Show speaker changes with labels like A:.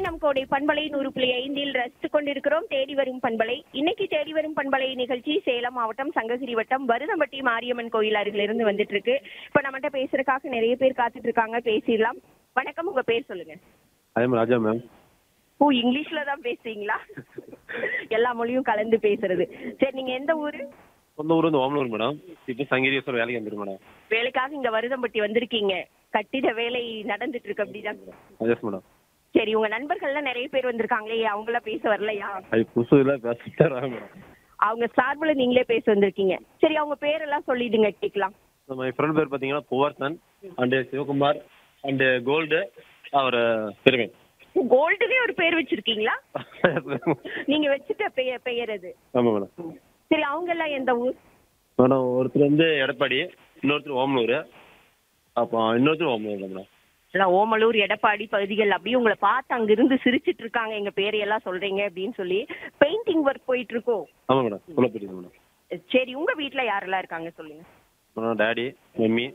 A: நம் கோடை பண்பலை நூறு புள்ளி ஐந்தில் ரசித்துக் கொண்டிருக்கிறோம் தேடி வரும் பண்பலை இன்னைக்கு தேடி வரும் பண்பலை நிகழ்ச்சி சேலம் மாவட்டம் சங்ககிரி வட்டம் வருதம்பட்டி மாரியம்மன் கோயில் அருகில இருந்து வந்துட்டு இருக்கு இப்ப நம்மகிட்ட பேசுறதுக்காக நிறைய பேர் காத்துட்டு இருக்காங்க பேசிடலாம் வணக்கம் உங்க பேர் சொல்லுங்க
B: அதே மாதிரி ராஜா மேம்
A: ஓ இங்கிலீஷ்ல தான் பேசுறீங்களா எல்லா மொழியும் கலந்து பேசுறது சரி நீங்க எந்த ஊரு
B: சொந்த ஊர் வந்து ஓமலூர் மேடம் இப்போ சங்கீரேஸ்வரர் வேலைக்கு வந்துருக்கு மேடம்
A: வேலைக்காக இங்க வருதம்பட்டி வந்திருக்கீங்க கட்டிட வேலை நடந்துட்டு இருக்கு அப்படிதான்
B: எஸ் மேடம்
A: சரி உங்க நண்பர்கள்லாம் நிறைய பேர் வந்திருக்காங்களே அவங்கள பேச வரலையா
B: அது புதுசு இல்லை பேசிட்டு வராங்க மேடம்
A: அவங்க சார்புல நீங்களே பேச வந்திருக்கீங்க சரி அவங்க பேரெல்லாம் சொல்லிடுங்க கேட்கலாம்
B: மை ஃப்ரெண்ட் பேர் பார்த்தீங்கன்னா புவர்சன் அண்டு சிவகுமார் அண்டு கோல்டு அவர் பெருமை
A: கோல்டுனே ஒரு பேர் வச்சிருக்கீங்களா நீங்க வச்சுட்ட பெயர் பெயர் அது
B: ஆமாம் மேடம்
A: சரி அவங்க எல்லாம் எந்த ஊர்
B: மேடம் ஒருத்தர் வந்து எடப்பாடி இன்னொருத்தர் ஓமலூர் அப்போ இன்னொருத்தர் ஓமலூர் மேடம்
A: எல்லாம் ஓமலூர் எடப்பாடி பகுதிகள் அப்படியே உங்களை பார்த்து அங்க இருந்து சிரிச்சிட்டு இருக்காங்க எங்க பேரையெல்லாம் சொல்றீங்க அப்படின்னு சொல்லி பெயிண்டிங் ஒர்க் போயிட்டு இருக்கோம்
B: ஆமாம் மேடம் சொல்ல போயிடுது மேடம்
A: சரி உங்க வீட்ல யாரெல்லாம் இருக்காங்க சொல்லுங்க
B: மேடம் டேடி மம்மி